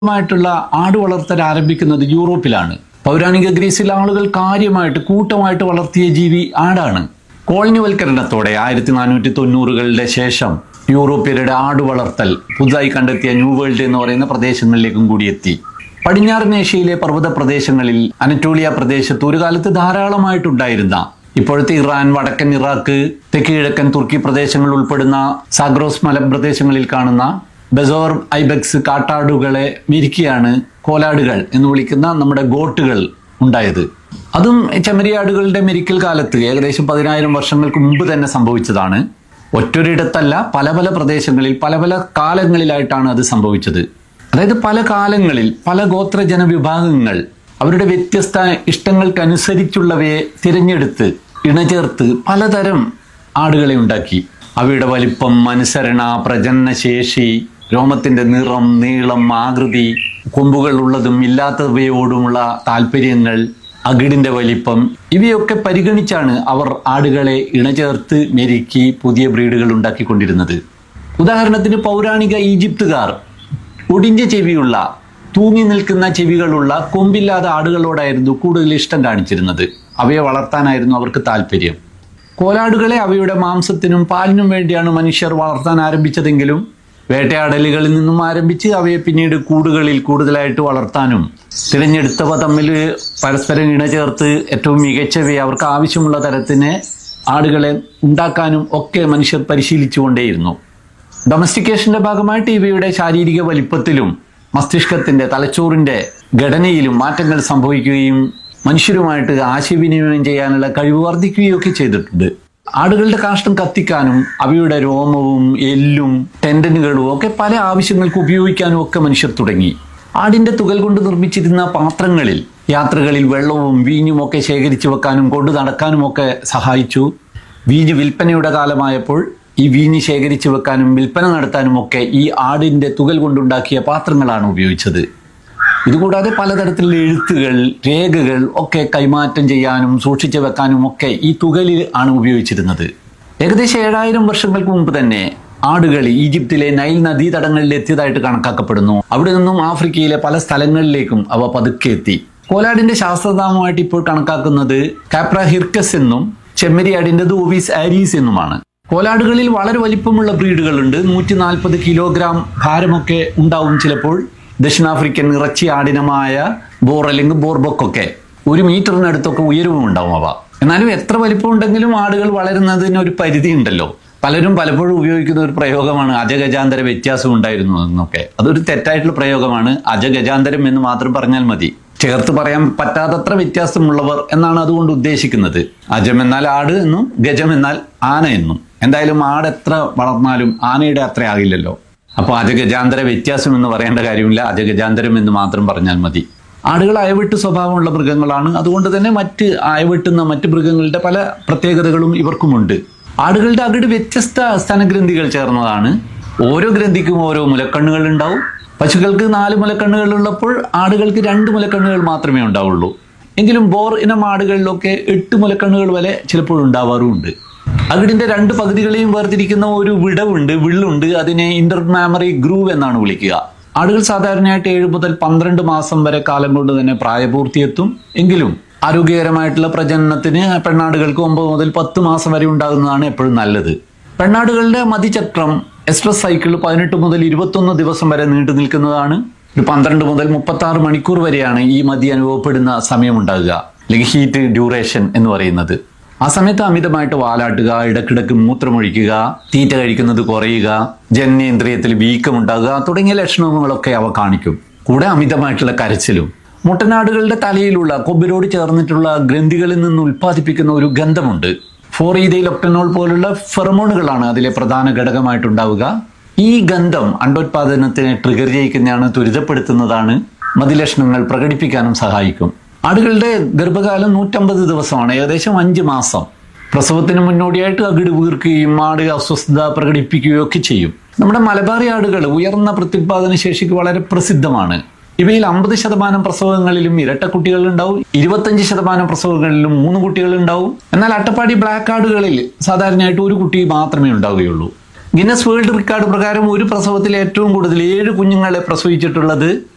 മായിട്ടുള്ള ആട് വളർത്തൽ ആരംഭിക്കുന്നത് യൂറോപ്പിലാണ് പൗരാണിക ഗ്രീസിൽ ആളുകൾ കാര്യമായിട്ട് കൂട്ടമായിട്ട് വളർത്തിയ ജീവി ആടാണ് കോളനിവൽക്കരണത്തോടെ ആയിരത്തി നാനൂറ്റി തൊണ്ണൂറുകളുടെ ശേഷം യൂറോപ്യരുടെ ആട് വളർത്തൽ പുതുതായി കണ്ടെത്തിയ ന്യൂ വേൾഡ് എന്ന് പറയുന്ന പ്രദേശങ്ങളിലേക്കും കൂടി എത്തി പടിഞ്ഞാറൻ ഏഷ്യയിലെ പർവ്വത പ്രദേശങ്ങളിൽ അനറ്റോളിയ പ്രദേശത്ത് ഒരു കാലത്ത് ധാരാളമായിട്ടുണ്ടായിരുന്ന ഇപ്പോഴത്തെ ഇറാൻ വടക്കൻ ഇറാഖ് തെക്ക് കിഴക്കൻ തുർക്കി പ്രദേശങ്ങൾ ഉൾപ്പെടുന്ന സാഗ്രോസ് മലപ്രദേശങ്ങളിൽ കാണുന്ന ബെസോർ ഐബെക്സ് കാട്ടാടുകളെ മിരിക്കിയാണ് കോലാടുകൾ എന്ന് വിളിക്കുന്ന നമ്മുടെ ഗോട്ടുകൾ ഉണ്ടായത് അതും ചെമ്മരിയാടുകളുടെ മെരിക്കൽ കാലത്ത് ഏകദേശം പതിനായിരം വർഷങ്ങൾക്ക് മുമ്പ് തന്നെ സംഭവിച്ചതാണ് ഒറ്റൊരിടത്തല്ല പല പല പ്രദേശങ്ങളിൽ പല പല കാലങ്ങളിലായിട്ടാണ് അത് സംഭവിച്ചത് അതായത് പല കാലങ്ങളിൽ പല ഗോത്ര ജനവിഭാഗങ്ങൾ അവരുടെ വ്യത്യസ്ത ഇഷ്ടങ്ങൾക്കനുസരിച്ചുള്ളവയെ തിരഞ്ഞെടുത്ത് ഇണചേർത്ത് പലതരം ആടുകളെ ഉണ്ടാക്കി അവയുടെ വലിപ്പം അനുസരണ പ്രജനനശേഷി രോമത്തിന്റെ നിറം നീളം ആകൃതി കൊമ്പുകൾ ഉള്ളതും ഇല്ലാത്തവയോടുമുള്ള താല്പര്യങ്ങൾ അകിടിന്റെ വലിപ്പം ഇവയൊക്കെ പരിഗണിച്ചാണ് അവർ ആടുകളെ ഇണചേർത്ത് മെരുക്കി പുതിയ ബ്രീഡുകൾ ഉണ്ടാക്കിക്കൊണ്ടിരുന്നത് ഉദാഹരണത്തിന് പൗരാണിക ഈജിപ്തുകാർ ഒടിഞ്ഞ ചെവിയുള്ള തൂങ്ങി നിൽക്കുന്ന ചെവികളുള്ള കൊമ്പില്ലാത്ത ആടുകളോടായിരുന്നു കൂടുതൽ ഇഷ്ടം കാണിച്ചിരുന്നത് അവയെ വളർത്താനായിരുന്നു അവർക്ക് താല്പര്യം കോലാടുകളെ അവയുടെ മാംസത്തിനും പാലിനും വേണ്ടിയാണ് മനുഷ്യർ വളർത്താൻ ആരംഭിച്ചതെങ്കിലും വേട്ടയാടലുകളിൽ നിന്നും ആരംഭിച്ച് അവയെ പിന്നീട് കൂടുകളിൽ കൂടുതലായിട്ട് വളർത്താനും തിരഞ്ഞെടുത്തവ തമ്മിൽ പരസ്പരം ഇണചേർത്ത് ഏറ്റവും മികച്ചവയെ അവർക്ക് ആവശ്യമുള്ള തരത്തിന് ആടുകളെ ഉണ്ടാക്കാനും ഒക്കെ മനുഷ്യർ പരിശീലിച്ചുകൊണ്ടേയിരുന്നു ഡൊമസ്റ്റിക്കേഷന്റെ ഭാഗമായിട്ട് ഇവയുടെ ശാരീരിക വലിപ്പത്തിലും മസ്തിഷ്കത്തിന്റെ തലച്ചോറിന്റെ ഘടനയിലും മാറ്റങ്ങൾ സംഭവിക്കുകയും മനുഷ്യരുമായിട്ട് ആശയവിനിമയം ചെയ്യാനുള്ള കഴിവ് വർദ്ധിക്കുകയൊക്കെ ചെയ്തിട്ടുണ്ട് ആടുകളുടെ കാഷ്ടം കത്തിക്കാനും അവയുടെ രോമവും എല്ലും ടെൻഡനുകളും ഒക്കെ പല ആവശ്യങ്ങൾക്ക് ഉപയോഗിക്കാനും ഒക്കെ മനുഷ്യർ തുടങ്ങി ആടിന്റെ തുകൽ കൊണ്ട് നിർമ്മിച്ചിരുന്ന പാത്രങ്ങളിൽ യാത്രകളിൽ വെള്ളവും വീഞ്ഞും ഒക്കെ ശേഖരിച്ചു വെക്കാനും കൊണ്ടു നടക്കാനും ഒക്കെ സഹായിച്ചു വീഞ്ഞ് വിൽപ്പനയുടെ കാലമായപ്പോൾ ഈ വീഞ്ഞ് ശേഖരിച്ചു വെക്കാനും വിൽപ്പന നടത്താനും ഒക്കെ ഈ ആടിന്റെ തുകൽ കൊണ്ടുണ്ടാക്കിയ പാത്രങ്ങളാണ് ഉപയോഗിച്ചത് ഇതുകൂടാതെ പലതരത്തിലുള്ള എഴുത്തുകൾ രേഖകൾ ഒക്കെ കൈമാറ്റം ചെയ്യാനും സൂക്ഷിച്ചു വെക്കാനും ഒക്കെ ഈ തുകലിൽ ആണ് ഉപയോഗിച്ചിരുന്നത് ഏകദേശം ഏഴായിരം വർഷങ്ങൾക്ക് മുമ്പ് തന്നെ ആടുകൾ ഈജിപ്തിലെ നൈൽ നദീതടങ്ങളിൽ എത്തിയതായിട്ട് കണക്കാക്കപ്പെടുന്നു അവിടെ നിന്നും ആഫ്രിക്കയിലെ പല സ്ഥലങ്ങളിലേക്കും അവ പതുക്കെ എത്തി കോലാടിന്റെ ശാസ്ത്രനാമമായിട്ട് ഇപ്പോൾ കണക്കാക്കുന്നത് കാപ്ര ഹിർക്കസ് എന്നും ചെമ്മരിയാടിന്റെ ഓവീസ് ആരീസ് എന്നുമാണ് കോലാടുകളിൽ വളരെ വലിപ്പമുള്ള ബ്രീഡുകളുണ്ട് നൂറ്റി നാൽപ്പത് കിലോഗ്രാം ഭാരമൊക്കെ ഉണ്ടാവും ചിലപ്പോൾ ദക്ഷിണാഫ്രിക്കൻ ഇറച്ചി ആടിനമായ ബോർ അല്ലെങ്കിൽ ബോർബൊക്കൊക്കെ ഒരു മീറ്ററിനടുത്തൊക്കെ ഉയരവും ഉണ്ടാവും അവ എന്നാലും എത്ര വലിപ്പം ഉണ്ടെങ്കിലും ആടുകൾ വളരുന്നതിന് ഒരു പരിധി ഉണ്ടല്ലോ പലരും പലപ്പോഴും ഉപയോഗിക്കുന്ന ഒരു പ്രയോഗമാണ് അജഗജാന്തര വ്യത്യാസം ഉണ്ടായിരുന്നു എന്നൊക്കെ അതൊരു തെറ്റായിട്ടുള്ള പ്രയോഗമാണ് അജഗജാന്തരം എന്ന് മാത്രം പറഞ്ഞാൽ മതി ചേർത്ത് പറയാൻ പറ്റാത്തത്ര വ്യത്യാസമുള്ളവർ എന്നാണ് അതുകൊണ്ട് ഉദ്ദേശിക്കുന്നത് അജം എന്നാൽ ആട് എന്നും ഗജം എന്നാൽ ആന എന്നും എന്തായാലും ആട് എത്ര വളർന്നാലും ആനയുടെ അത്ര ആകില്ലല്ലോ അപ്പോൾ അജഗജാന്തര വ്യത്യാസം എന്ന് പറയേണ്ട കാര്യമില്ല അജഗജാന്തരം എന്ന് മാത്രം പറഞ്ഞാൽ മതി ആടുകൾ അയവിട്ട് സ്വഭാവമുള്ള മൃഗങ്ങളാണ് അതുകൊണ്ട് തന്നെ മറ്റ് അയവിട്ടുന്ന മറ്റ് മൃഗങ്ങളുടെ പല പ്രത്യേകതകളും ഇവർക്കുമുണ്ട് ആടുകളുടെ അകിട് വ്യത്യസ്ത സ്തനഗ്രന്ഥികൾ ചേർന്നതാണ് ഓരോ ഗ്രന്ഥിക്കും ഓരോ മുലക്കണ്ണുകൾ ഉണ്ടാവും പശുക്കൾക്ക് നാല് മുലക്കണ്ണുകൾ ഉള്ളപ്പോൾ ആടുകൾക്ക് രണ്ട് മുലക്കണ്ണുകൾ മാത്രമേ ഉണ്ടാവുള്ളൂ എങ്കിലും ബോർ ഇനം ആടുകളിലൊക്കെ എട്ട് മുലക്കണ്ണുകൾ വരെ ചിലപ്പോൾ ഉണ്ടാവാറുമുണ്ട് അകിടിന്റെ രണ്ട് പകുതികളെയും വേർതിരിക്കുന്ന ഒരു വിടവുണ്ട് വിള്ളുണ്ട് അതിനെ ഇന്റർമാമറി ഗ്രൂവ് എന്നാണ് വിളിക്കുക ആടുകൾ സാധാരണയായിട്ട് ഏഴ് മുതൽ പന്ത്രണ്ട് മാസം വരെ കാലം കൊണ്ട് തന്നെ പ്രായപൂർത്തിയെത്തും എങ്കിലും ആരോഗ്യകരമായിട്ടുള്ള പ്രജനനത്തിന് പെണ്ണാടുകൾക്ക് ഒമ്പത് മുതൽ പത്ത് മാസം വരെ ഉണ്ടാകുന്നതാണ് എപ്പോഴും നല്ലത് പെണ്ണാടുകളുടെ മതിചക്രം എസ്ട്രസ് സൈക്കിൾ പതിനെട്ട് മുതൽ ഇരുപത്തൊന്ന് ദിവസം വരെ നീണ്ടു നിൽക്കുന്നതാണ് ഒരു പന്ത്രണ്ട് മുതൽ മുപ്പത്തി ആറ് മണിക്കൂർ വരെയാണ് ഈ മതി അനുഭവപ്പെടുന്ന സമയം ഉണ്ടാകുക അല്ലെങ്കിൽ ഹീറ്റ് ഡ്യൂറേഷൻ എന്ന് പറയുന്നത് ആ സമയത്ത് അമിതമായിട്ട് വാലാട്ടുക ഇടക്കിടക്ക് മൂത്രമൊഴിക്കുക തീറ്റ കഴിക്കുന്നത് കുറയുക ജനനേന്ദ്രിയത്തിൽ വീക്കമുണ്ടാകുക തുടങ്ങിയ ലക്ഷണങ്ങളൊക്കെ അവ കാണിക്കും കൂടെ അമിതമായിട്ടുള്ള കരച്ചിലും മുട്ടനാടുകളുടെ തലയിലുള്ള കൊമ്പിനോട് ചേർന്നിട്ടുള്ള ഗ്രന്ഥികളിൽ നിന്ന് ഉൽപ്പാദിപ്പിക്കുന്ന ഒരു ഗന്ധമുണ്ട് ഫോറീതയിലൊക്ടനോൾ പോലുള്ള ഫെറമോണുകളാണ് അതിലെ പ്രധാന ഘടകമായിട്ടുണ്ടാവുക ഈ ഗന്ധം അണ്ടോത്പാദനത്തിനെ ട്രിഗർ ചെയ്യിക്കുന്നതാണ് ത്വരിതപ്പെടുത്തുന്നതാണ് മതിലക്ഷണങ്ങൾ പ്രകടിപ്പിക്കാനും സഹായിക്കും ആടുകളുടെ ഗർഭകാലം നൂറ്റമ്പത് ദിവസമാണ് ഏകദേശം അഞ്ച് മാസം പ്രസവത്തിന് മുന്നോടിയായിട്ട് അകിട് വീർക്കുകയും ആട് അസ്വസ്ഥത പ്രകടിപ്പിക്കുകയും ഒക്കെ ചെയ്യും നമ്മുടെ മലബാറി ആടുകൾ ഉയർന്ന പ്രത്യുത്പാദന ശേഷിക്ക് വളരെ പ്രസിദ്ധമാണ് ഇവയിൽ അമ്പത് ശതമാനം പ്രസവങ്ങളിലും ഇരട്ട കുട്ടികൾ ഉണ്ടാവും ഇരുപത്തഞ്ച് ശതമാനം പ്രസവങ്ങളിലും മൂന്ന് കുട്ടികൾ ഉണ്ടാവും എന്നാൽ അട്ടപ്പാടി ബ്ലാക്ക് ആടുകളിൽ സാധാരണയായിട്ട് ഒരു കുട്ടി മാത്രമേ ഉണ്ടാവുകയുള്ളൂ ഗിന്നസ് വേൾഡ് റെക്കോർഡ് പ്രകാരം ഒരു പ്രസവത്തിൽ ഏറ്റവും കൂടുതൽ ഏഴ് കുഞ്ഞുങ്ങളെ പ്രസവിച്ചിട്ടുള്ളത്